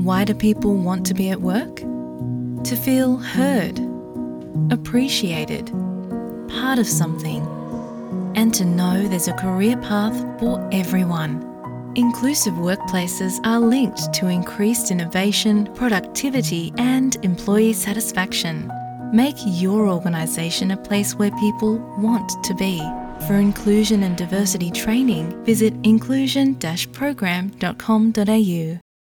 Why do people want to be at work? To feel heard, appreciated, part of something, and to know there's a career path for everyone. Inclusive workplaces are linked to increased innovation, productivity, and employee satisfaction. Make your organisation a place where people want to be. For inclusion and diversity training, visit inclusion program.com.au.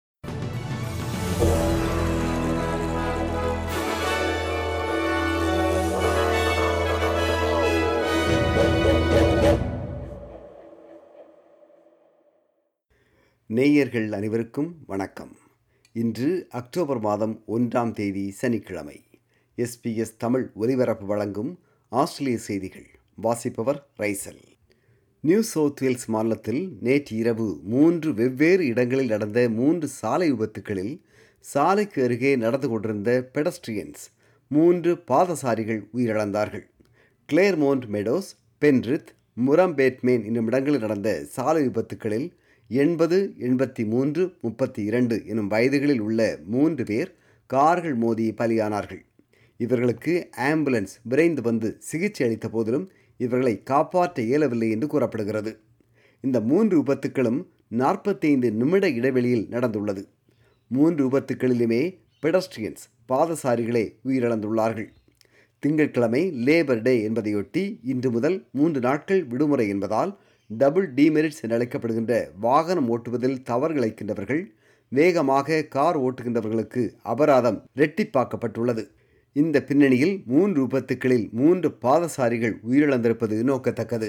நேயர்கள் அனைவருக்கும் வணக்கம் இன்று October மாதம் ஒன்றாம் தேதி சனிக்கிழமை SBS Tamil ஒலிபரப்பு வழங்கும் ஆஸ்திரேலிய செய்திகள் வாசிப்பவர் ரைசல் நியூ சவுத் வேல்ஸ் மாநிலத்தில் நேற்று இரவு மூன்று வெவ்வேறு இடங்களில் நடந்த மூன்று சாலை விபத்துகளில் சாலைக்கு அருகே நடந்து கொண்டிருந்த பெடஸ்ட்ரியன்ஸ் மூன்று பாதசாரிகள் உயிரிழந்தார்கள் கிளேர்மோண்ட் மெடோஸ் பென்ரித் முரம்பேட்மேன் என்னும் இடங்களில் நடந்த சாலை விபத்துகளில் எண்பது எண்பத்தி மூன்று முப்பத்தி இரண்டு எனும் வயதுகளில் உள்ள மூன்று பேர் கார்கள் மோதி பலியானார்கள் இவர்களுக்கு ஆம்புலன்ஸ் விரைந்து வந்து சிகிச்சை அளித்த போதிலும் இவர்களை காப்பாற்ற இயலவில்லை என்று கூறப்படுகிறது இந்த மூன்று விபத்துக்களும் நாற்பத்தைந்து நிமிட இடைவெளியில் நடந்துள்ளது மூன்று விபத்துக்களிலுமே பெடஸ்ட்ரியன்ஸ் பாதசாரிகளே உயிரிழந்துள்ளார்கள் திங்கட்கிழமை லேபர் டே என்பதையொட்டி இன்று முதல் மூன்று நாட்கள் விடுமுறை என்பதால் டபுள் டிமெரிட்ஸ் என அழைக்கப்படுகின்ற வாகனம் ஓட்டுவதில் தவறு இழைக்கின்றவர்கள் வேகமாக கார் ஓட்டுகின்றவர்களுக்கு அபராதம் ரெட்டிப்பாக்கப்பட்டுள்ளது இந்த பின்னணியில் மூன்று விபத்துக்களில் மூன்று பாதசாரிகள் உயிரிழந்திருப்பது நோக்கத்தக்கது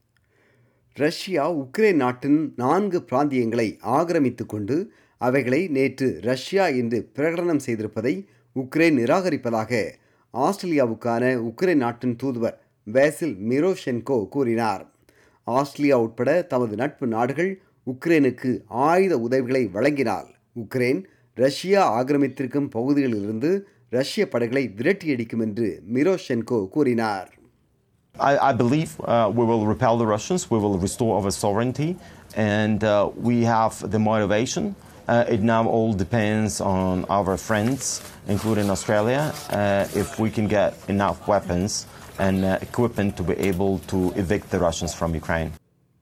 ரஷ்யா உக்ரைன் நாட்டின் நான்கு பிராந்தியங்களை ஆக்கிரமித்து கொண்டு அவைகளை நேற்று ரஷ்யா என்று பிரகடனம் செய்திருப்பதை உக்ரைன் நிராகரிப்பதாக ஆஸ்திரேலியாவுக்கான உக்ரைன் நாட்டின் தூதுவர் வேசில் மிரோஷென்கோ கூறினார் ஆஸ்திரேலியா உட்பட தமது நட்பு நாடுகள் உக்ரைனுக்கு ஆயுத உதவிகளை வழங்கினால் உக்ரைன் ரஷ்யா ஆக்கிரமித்திருக்கும் பகுதிகளிலிருந்து ரஷ்ய படைகளை விரட்டியடிக்கும் என்று மிரோஷென்கோ கூறினார் I, I believe uh, we will repel the Russians, we will restore our sovereignty, and uh, we have the motivation. Uh, it now all depends on our friends, including Australia, uh, if we can get enough weapons and uh, equipment to be able to evict the Russians from Ukraine.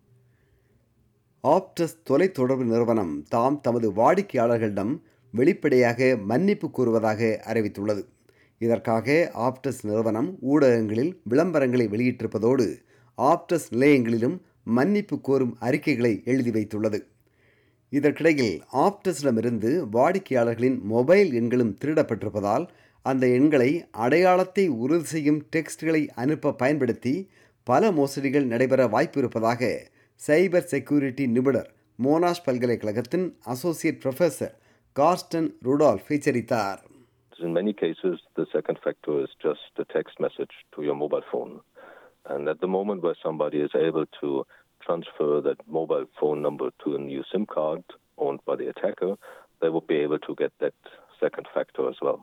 Aptus தொலைத்தொடர்பு நிறுவனம் தாம் தமது வாடிக்கையாளர்களிடம் வெளிப்படையாக மன்னிப்பு கூறுவதாக அறிவித்துள்ளது இதற்காக ஆப்டஸ் நிறுவனம் ஊடகங்களில் விளம்பரங்களை வெளியிட்டிருப்பதோடு ஆப்டஸ் நிலையங்களிலும் மன்னிப்பு கோரும் அறிக்கைகளை எழுதி வைத்துள்ளது இதற்கிடையில் ஆப்டஸிடமிருந்து வாடிக்கையாளர்களின் மொபைல் எண்களும் திருடப்பட்டிருப்பதால் அந்த எண்களை அடையாளத்தை உறுதி செய்யும் டெக்ஸ்ட்களை அனுப்ப பயன்படுத்தி பல மோசடிகள் நடைபெற வாய்ப்பு இருப்பதாக சைபர் செக்யூரிட்டி நிபுணர் மோனாஷ் பல்கலைக்கழகத்தின் அசோசியேட் ப்ரொஃபஸர் கார்ஸ்டன் ருடால்ஃப் எச்சரித்தார் In many cases, the second factor is just a text message to your mobile phone. And at the moment where somebody is able to transfer that mobile phone number to a new SIM card owned by the attacker, they would be able to get that second factor as well.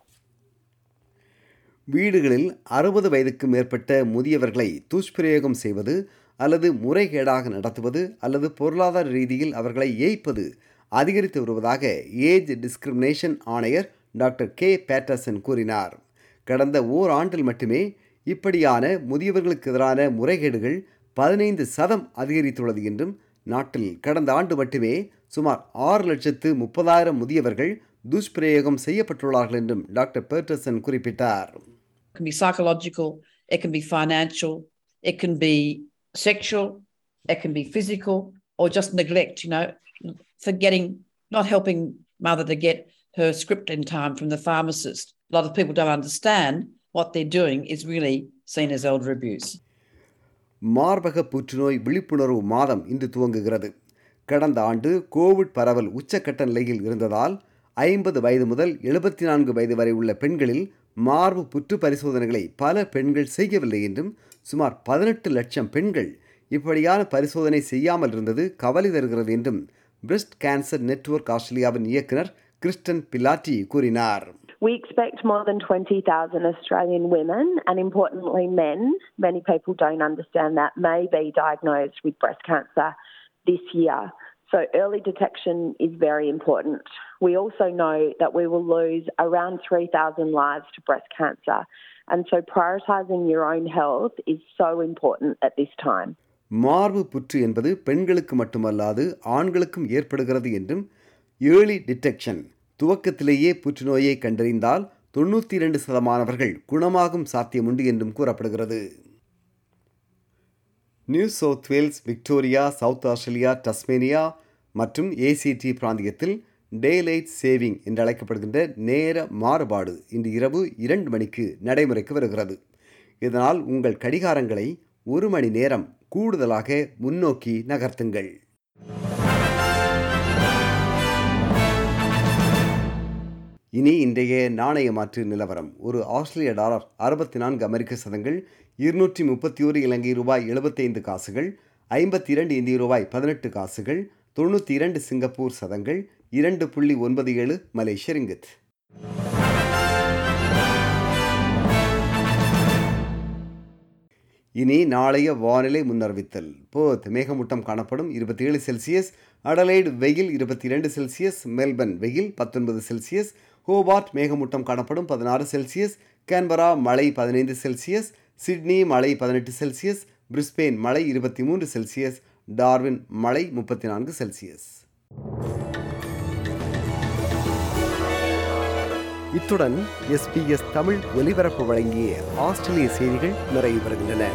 வீடுகளில் அறுபது வயதுக்கு மேற்பட்ட முதியவர்களை துஷ்பிரயோகம் செய்வது அல்லது முறைகேடாக நடத்துவது அல்லது பொருளாதார ரீதியில் அவர்களை ஏய்ப்பது அதிகரித்து வருவதாக ஏஜ் டிஸ்கிரிமினேஷன் ஆணையர் டாக்டர் கே பேட்டர்சன் கூறினார் கடந்த ஓராண்டில் மட்டுமே இப்படியான முதியவர்களுக்கு எதிரான முறைகேடுகள் பதினைந்து சதம் அதிகரித்துள்ளது என்றும் நாட்டில் கடந்த ஆண்டு மட்டுமே சுமார் ஆறு லட்சத்து முப்பதாயிரம் முதியவர்கள் துஷ்பிரயோகம் செய்யப்பட்டுள்ளார்கள் என்றும் டாக்டர் பேட்டர்சன் குறிப்பிட்டார் It can be psychological, it can be financial, it can be sexual, it can be physical, or just neglect, you know, forgetting, not helping mother to get her script in time from the pharmacist. A lot of people don't understand what they're doing is really seen as elder abuse. மார்பக புற்றுநோய் விழிப்புணர்வு மாதம் இன்று துவங்குகிறது கடந்த ஆண்டு Covid பரவல் உச்சக்கட்ட நிலையில் இருந்ததால் ஐம்பது வயது முதல் எழுபத்தி நான்கு வயது வரை உள்ள பெண்களில் மார்பு புற்று பரிசோதனைகளை பல பெண்கள் செய்யவில்லை என்றும் சுமார் பதினெட்டு லட்சம் பெண்கள் இப்படியான பரிசோதனை செய்யாமல் இருந்தது கவலை தருகிறது என்றும் பிரெஸ்ட் கேன்சர் நெட்வொர்க் ஆஸ்திரேலியாவின் இயக்குனர் கிறிஸ்டன் பிலாட்டி கூறினார் We expect more than 20,000 Australian women and importantly men, many people don't understand that, may be diagnosed with breast cancer this year. So, early detection is very important. We also know that we will lose around 3,000 lives to breast cancer. And so, prioritising your own health is so important at this time. மார்பு புற்று என்பது பெண்களுக்கு மட்டுமல்லாது ஆண்களுக்கும் ஏற்படுகிறது என்றும் early detection துவக்கத்திலேயே புற்றுநோயை கண்டறிந்தால் தொண்ணூற்றி இரண்டு சதமானவர்கள் குணமாகும் சாத்தியமுண்டு என்றும் கூறப்படுகிறது New South Wales Victoria South Australia Tasmania மற்றும் ஏசிடி பிராந்தியத்தில் டேலைட் சேவிங் என்று அழைக்கப்படுகின்ற நேர மாறுபாடு இன்று இரவு இரண்டு மணிக்கு நடைமுறைக்கு வருகிறது இதனால் உங்கள் கடிகாரங்களை ஒரு மணி நேரம் கூடுதலாக முன்னோக்கி நகர்த்துங்கள் இனி இன்றைய நாணய மாற்று நிலவரம் ஒரு ஆஸ்திரேலிய டாலர் அறுபத்தி நான்கு அமெரிக்க சதங்கள் இருநூற்றி முப்பத்தி ஒரு இலங்கை ரூபாய் எழுபத்தைந்து காசுகள் ஐம்பத்தி இரண்டு இந்திய ரூபாய் பதினெட்டு காசுகள் தொண்ணூற்றி இரண்டு சிங்கப்பூர் சதங்கள் இரண்டு புள்ளி ஒன்பது ஏழு மலேசிய ரிங்கித் இனி நாளைய வானிலை முன்னறிவித்தல் போத் மேகமூட்டம் காணப்படும் இருபத்தி ஏழு செல்சியஸ் அடலைடு வெயில் இருபத்தி இரண்டு செல்சியஸ் மெல்பர்ன் வெயில் பத்தொன்பது செல்சியஸ் ஹோபார்ட் மேகமூட்டம் காணப்படும் பதினாறு செல்சியஸ் கேன்பரா மழை பதினைந்து செல்சியஸ் சிட்னி மழை பதினெட்டு செல்சியஸ் பிரிஸ்பெயின் மழை இருபத்தி மூன்று செல்சியஸ் டார்வின் மழை முப்பத்தி நான்கு செல்சியஸ் இத்துடன் எஸ்பிஎஸ் தமிழ் ஒலிபரப்பு வழங்கிய ஆஸ்திரேலிய செய்திகள் நிறைவு பெறுகின்றன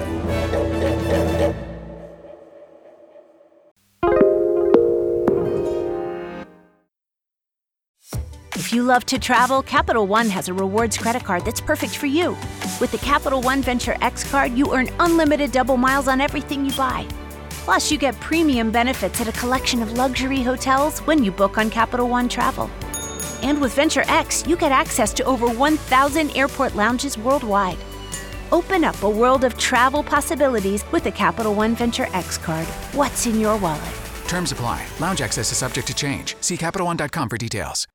If you love to travel, Capital One has a rewards credit card that's perfect for you. With the Capital One Venture X card, you earn unlimited double miles on everything you buy. Plus, you get premium benefits at a collection of luxury hotels when you book on Capital One Travel. And with Venture X, you get access to over 1,000 airport lounges worldwide. Open up a world of travel possibilities with the Capital One Venture X card. What's in your wallet? Terms apply. Lounge access is subject to change. See CapitalOne.com for details.